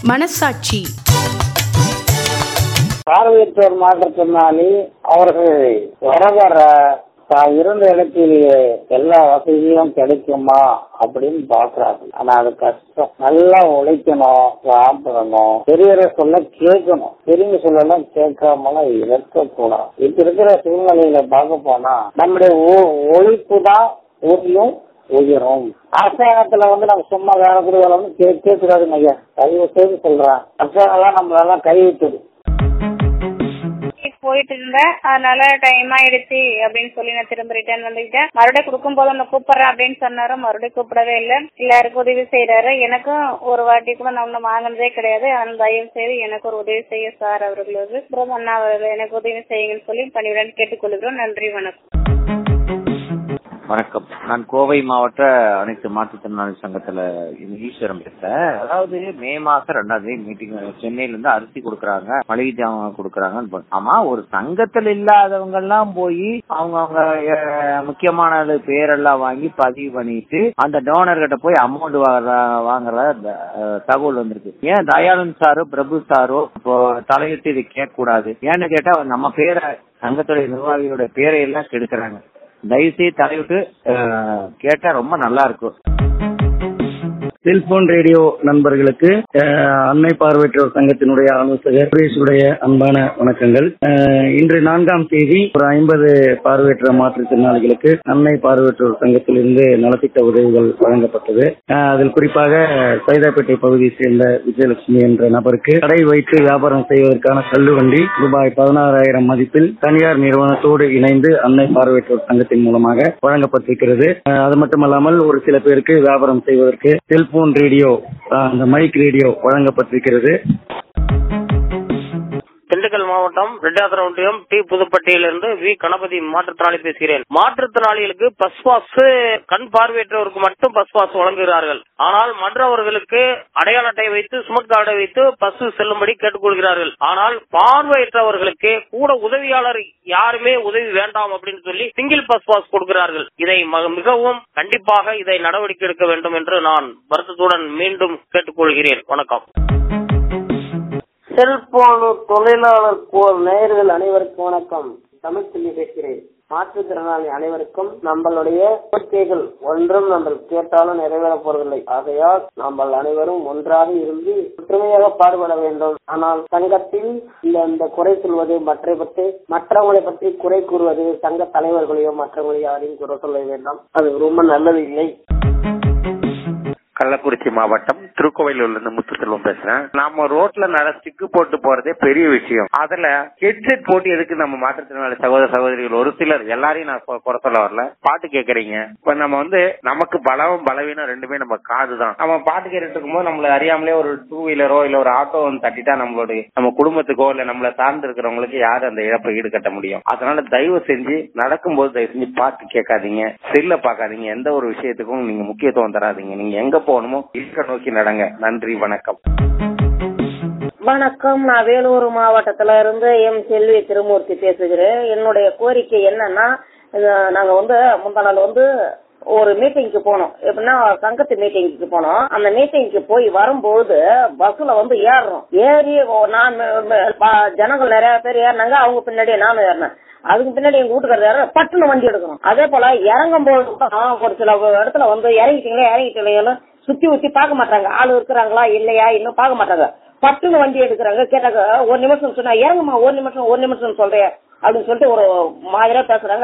மனசாட்சி பார்வையற்றோர் மாற்றுத்திறனாளி அவர்கள் வர வர தான் இருந்த இடத்திலேயே எல்லா வசதியும் கிடைக்குமா அப்படின்னு பாக்குறாங்க ஆனா அது கஷ்டம் நல்லா உழைக்கணும் சாப்பிடணும் பெரியவரை சொல்ல கேட்கணும் பெரியவங்க சொல்லலாம் கேட்காமலாம் இருக்கக்கூடாது இப்ப இருக்கிற சூழ்நிலையில பார்க்க போனா நம்முடைய ஒழிப்பு தான் ஊதியம் உயரும் அரசாங்கத்துல வந்து நம்ம சும்மா வேலை கூட வேலை வந்து கேட்கக்கூடாதுங்க ஐயா தயவு செய்து சொல்றேன் அரசாங்கம் நம்மளெல்லாம் கைவிட்டுது போயிட்டு இருந்தேன் அதனால டைம் ஆயிடுச்சு அப்படின்னு சொல்லி நான் திரும்ப ரிட்டர்ன் வந்துக்கிட்டேன் மறுபடியும் கொடுக்கும் போது உன்னை கூப்பிடுறேன் அப்படின்னு சொன்னாரு மறுபடியும் கூப்பிடவே இல்லை எல்லாருக்கும் உதவி செய்யறாரு எனக்கும் ஒரு வாட்டி கூட நான் ஒன்னும் வாங்கினதே கிடையாது ஆனால் தயவு செய்து எனக்கு ஒரு உதவி செய்ய சார் அவர்களுக்கு அப்புறம் அண்ணா அவர்கள் எனக்கு உதவி செய்யுங்கன்னு சொல்லி பணிவுடன் கேட்டுக்கொள்கிறோம் நன்றி வணக்கம் வணக்கம் நான் கோவை மாவட்ட அனைத்து மாற்றுத்திறனாளி சங்கத்துல ஈஸ்வரம் பேசுறேன் அதாவது மே மாசம் ரெண்டாம் தேதி மீட்டிங் சென்னையில இருந்து அரிசி கொடுக்கறாங்க மளிகை ஜாமான் கொடுக்கறாங்கன்னு போனோம். ஆமா ஒரு சங்கத்துல இல்லாதவங்க எல்லாம் போய் அவங்க அவங்க அஹ், முக்கியமான ஆளு பேரெல்லாம் வாங்கி பதிவு பண்ணிட்டு அந்த டோனர் கிட்ட போய் அமௌண்ட் வாங்குற அஹ், தகவல் வந்திருக்கு ஏன் தயானந்த் சாரோ பிரபு சாரோ இப்போ தலையிட்டு இதை கேட்க கூடாது ஏன்னு கேட்டா நம்ம பேரை சங்கத்துடைய நிர்வாகியோட பேரை எல்லாம் கெடுக்கிறாங்க தயவுசெய்து தலைவிட்டு அஹ், கேட்டா ரொம்ப நல்லா இருக்கும் செல்போன் ரேடியோ நண்பர்களுக்கு அஹ், அன்னை பார்வையற்றோர் சங்கத்தினுடைய ஆலோசகர் சுரேஷுடைய அன்பான வணக்கங்கள் அஹ், இன்று நான்காம் தேதி ஒரு ஐம்பது பார்வையற்ற மாற்றுத்திறனாளிகளுக்கு அன்னை பார்வையற்றோர் சங்கத்திலிருந்து நலத்திட்ட உதவிகள் வழங்கப்பட்டது அஹ், அதில் குறிப்பாக சைதாப்பேட்டை பகுதியை சேர்ந்த விஜயலட்சுமி என்ற நபருக்கு கடை வைத்து வியாபாரம் செய்வதற்கான தள்ளுவண்டி ரூபாய் பதினாறாயிரம் மதிப்பில் தனியார் நிறுவனத்தோடு இணைந்து அன்னை பார்வையற்றோர் சங்கத்தின் மூலமாக வழங்கப்பட்டிருக்கிறது அஹ், அது மட்டுமல்லாமல் ஒரு சில பேருக்கு வியாபாரம் செய்வதற்கு செல்போன் ரேடியோ அஹ், அந்த மைக் ரேடியோ வழங்கப்பட்டிருக்கிறது திண்டுக்கல் மாவட்டம் ரெட்டாத்திரம் ஒன்றியம் டி புதுப்பட்டியிலிருந்து வி கணபதி மாற்றுத்திறனாளி பேசுகிறேன் மாற்றுத்திறனாளிகளுக்கு பஸ் பாஸ் கண் பார்வையற்றவருக்கு மட்டும் பஸ் பாஸ் வழங்குகிறார்கள் ஆனால் மற்றவர்களுக்கு அடையாள அட்டை வைத்து சுமட் கார்டை வைத்து பஸ் செல்லும்படி கேட்டுக்கொள்கிறார்கள் ஆனால் பார்வையற்றவர்களுக்கு கூட உதவியாளர் யாருமே உதவி வேண்டாம் அப்படின்னு சொல்லி சிங்கிள் பஸ் பாஸ் கொடுக்கிறார்கள் இதை ம- மிகவும் கண்டிப்பாக இதை நடவடிக்கை எடுக்க வேண்டும் என்று நான் வருத்தத்துடன் மீண்டும் கேட்டுக்கொள்கிறேன் வணக்கம் செல்போன் தொழிலாளர் போர் நேயர்கள் அனைவருக்கும் வணக்கம் தமிழ் சொல்லி பேசுகிறேன் மாற்றுத்திறனாளி அனைவருக்கும் நம்மளுடைய கோரிக்கைகள் ஒன்றும் நம்ம கேட்டாலும் நிறைவேற போறதில்லை ஆகையால் நம்ம அனைவரும் ஒன்றாக இருந்து ஒற்றுமையாக பாடுபட வேண்டும் ஆனால் சங்கத்தில் இந்த இந்த குறை சொல்வது மற்ற பற்றி மற்றவங்களை பற்றி குறை கூறுவது சங்க தலைவர்களையோ மற்றவங்களையோ யாரையும் குறை சொல்ல வேண்டாம் அது ரொம்ப நல்லது இல்லை கள்ளக்குறிச்சி மாவட்டம் திருக்கோவிலூர்ல இருந்து முத்துசெல்வம் பேசுறேன் நாம ரோட்ல நட ஸ்டிக்கு போட்டு போறதே பெரிய விஷயம் அதுல ஹெட்செட் போட்டு எதுக்கு நம்ம மாற்றுத்திறனாளி சகோதர சகோதரிகள் ஒரு சிலர் எல்லாரையும் நான் கொ- குறை சொல்ல வரல பாட்டு கேக்குறீங்க இப்ப நம்ம வந்து நமக்கு பலம் பலவீனம் ரெண்டுமே நம்ம காது தான் நம்ம பாட்டு கேட்டுட்டு இருக்கும்போது நம்மள அறியாமலே ஒரு டூ வீலரோ இல்ல ஒரு ஆட்டோ வந்து தட்டிட்டா நம்மளுடைய நம்ம குடும்பத்துக்கோ இல்ல நம்மள சார்ந்து இருக்கிறவங்களுக்கு யாரு அந்த இழப்பை ஈடுகட்ட முடியும் அதனால தயவு செஞ்சு நடக்கும்போது தயவு செஞ்சு பாட்டு கேட்காதீங்க செல்ல பாக்காதீங்க எந்த ஒரு விஷயத்துக்கும் நீங்க முக்கியத்துவம் தராதீங்க நீங்க எங்க போகணுமோ இருக்க நோக்கி நடங்க நன்றி வணக்கம் வணக்கம் நான் வேலூர் மாவட்டத்துல இருந்து எம் செல்வி திருமூர்த்தி பேசுகிறேன் என்னுடைய கோரிக்கை என்னன்னா இது நாங்க வந்து முந்தா நாள் வந்து ஒரு மீட்டிங்க்கு போனோம் எப்படின்னா சங்கத்து மீட்டிங்க்கு போனோம் அந்த மீட்டிங்க்கு போய் வரும்போது பஸ்ல வந்து ஏறுறோம் ஏறி ஓ- நான் ம- ம- ப- ஜனங்கள் நிறைய பேர் ஏறினாங்க அவங்க பின்னாடியே நானும் ஏறினேன் அதுக்கு பின்னாடி எங்க வீட்டுக்காரர் ஏற பட்டுன்னு வண்டி எடுக்கணும் அதே போல இறங்கும் போது கூட ஒரு சில இடத்துல வந்து இறங்கிட்டீங்களா இறங்கிட்டீங்களா சுத்தி ஊத்தி பார்க்க மாட்டாங்க ஆள் இருக்கிறாங்களா இல்லையா இன்னும் பார்க்க மாட்டாங்க பட்டுன்னு வண்டி எடுக்கிறாங்க கேட்டாக்க ஒரு நிமிஷம் சொன்னா இறங்குமா ஒரு நிமிஷம் ஒரு நிமிஷம் சொல்றேன் அப்படின்னு சொல்லிட்டு ஒரு மாதிரியா பேசுறாங்க